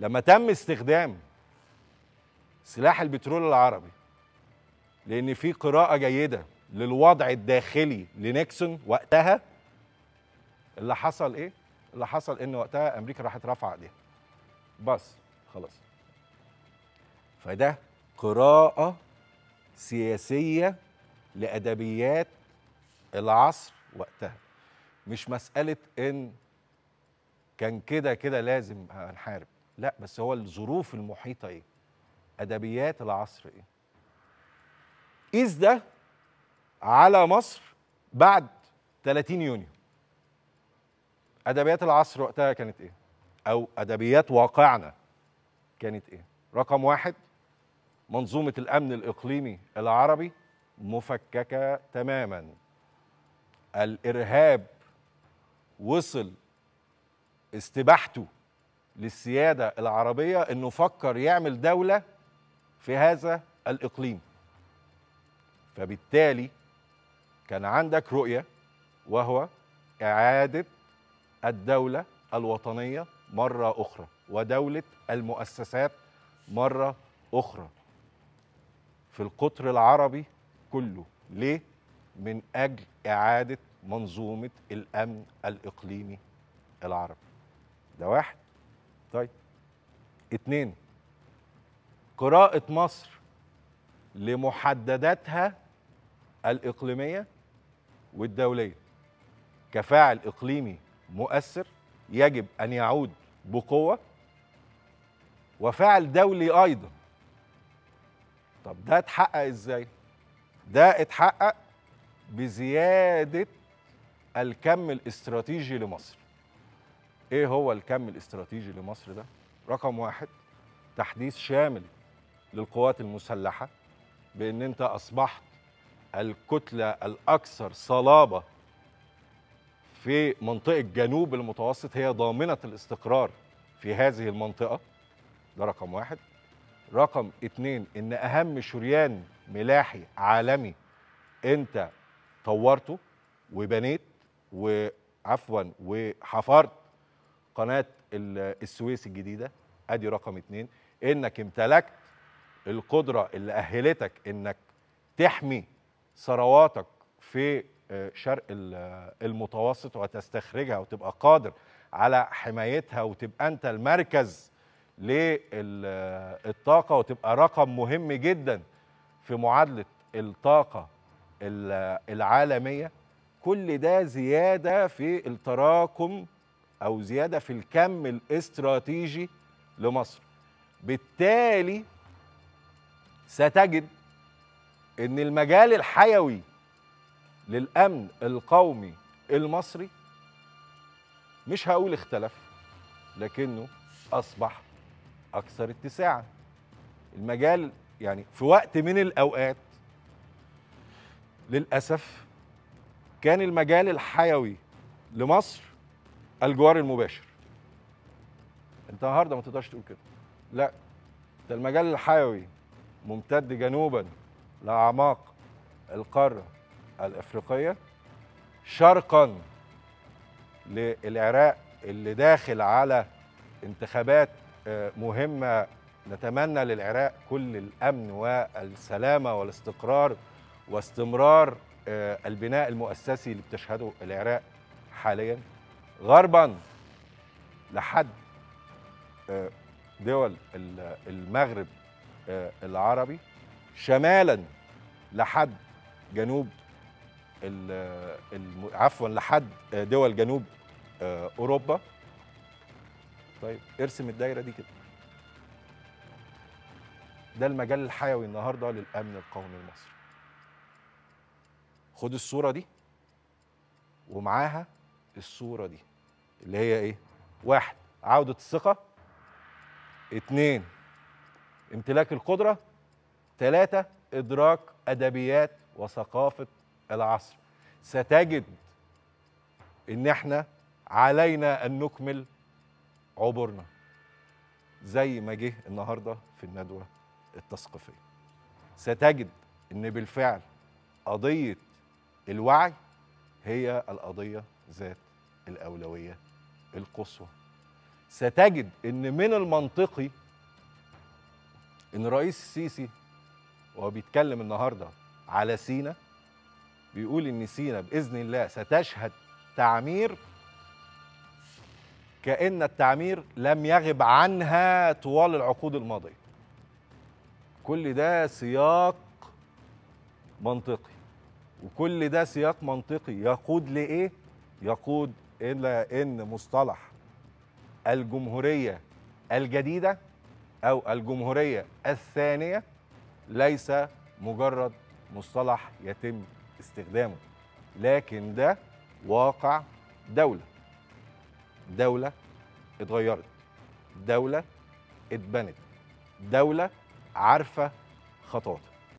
لما تم استخدام سلاح البترول العربي لان في قراءه جيده للوضع الداخلي لنيكسون وقتها اللي حصل ايه اللي حصل ان وقتها امريكا راحت رافعه ايديها بس خلاص فده قراءه سياسيه لادبيات العصر وقتها مش مساله ان كان كده كده لازم هنحارب لا بس هو الظروف المحيطه ايه ادبيات العصر ايه قيس ده على مصر بعد 30 يونيو ادبيات العصر وقتها كانت ايه او ادبيات واقعنا كانت ايه رقم واحد منظومه الامن الاقليمي العربي مفككه تماما الارهاب وصل استباحته للسياده العربيه انه فكر يعمل دوله في هذا الاقليم فبالتالي كان عندك رؤيه وهو اعاده الدوله الوطنيه مره اخرى ودوله المؤسسات مره اخرى في القطر العربي كله ليه من اجل اعاده منظومه الامن الاقليمي العربي ده واحد طيب اتنين قراءة مصر لمحدداتها الإقليمية والدولية كفاعل إقليمي مؤثر يجب أن يعود بقوة وفاعل دولي أيضا طب ده اتحقق إزاي؟ ده اتحقق بزيادة الكم الاستراتيجي لمصر ايه هو الكم الاستراتيجي لمصر ده رقم واحد تحديث شامل للقوات المسلحة بان انت اصبحت الكتلة الاكثر صلابة في منطقة جنوب المتوسط هي ضامنة الاستقرار في هذه المنطقة ده رقم واحد رقم اتنين ان اهم شريان ملاحي عالمي انت طورته وبنيت وعفوا وحفرت قناه السويس الجديده ادي رقم اتنين انك امتلكت القدره اللي اهلتك انك تحمي ثرواتك في شرق المتوسط وتستخرجها وتبقى قادر على حمايتها وتبقى انت المركز للطاقه وتبقى رقم مهم جدا في معادله الطاقه العالميه كل ده زياده في التراكم او زياده في الكم الاستراتيجي لمصر بالتالي ستجد ان المجال الحيوي للامن القومي المصري مش هقول اختلف لكنه اصبح اكثر اتساعا المجال يعني في وقت من الاوقات للاسف كان المجال الحيوي لمصر الجوار المباشر انت النهارده ما تقدرش تقول كده لا ده المجال الحيوي ممتد جنوبا لاعماق القاره الافريقيه شرقا للعراق اللي داخل على انتخابات مهمه نتمنى للعراق كل الامن والسلامه والاستقرار واستمرار البناء المؤسسي اللي بتشهده العراق حاليا غربا لحد دول المغرب العربي شمالا لحد جنوب عفوا لحد دول جنوب اوروبا طيب ارسم الدايره دي كده ده المجال الحيوي النهارده للامن القومي المصري خد الصوره دي ومعاها الصوره دي اللي هي ايه واحد عوده الثقه اتنين امتلاك القدره ثلاثه ادراك ادبيات وثقافه العصر ستجد ان احنا علينا ان نكمل عبورنا زي ما جه النهارده في الندوه التثقيفيه ستجد ان بالفعل قضيه الوعي هي القضيه ذات الاولويه القصوى ستجد ان من المنطقي ان الرئيس السيسي وهو بيتكلم النهارده على سينا بيقول ان سينا باذن الله ستشهد تعمير كان التعمير لم يغب عنها طوال العقود الماضيه كل ده سياق منطقي وكل ده سياق منطقي يقود لايه يقود الى ان مصطلح الجمهوريه الجديده او الجمهوريه الثانيه ليس مجرد مصطلح يتم استخدامه لكن ده واقع دوله دوله اتغيرت دوله اتبنت دوله عارفه خطواتها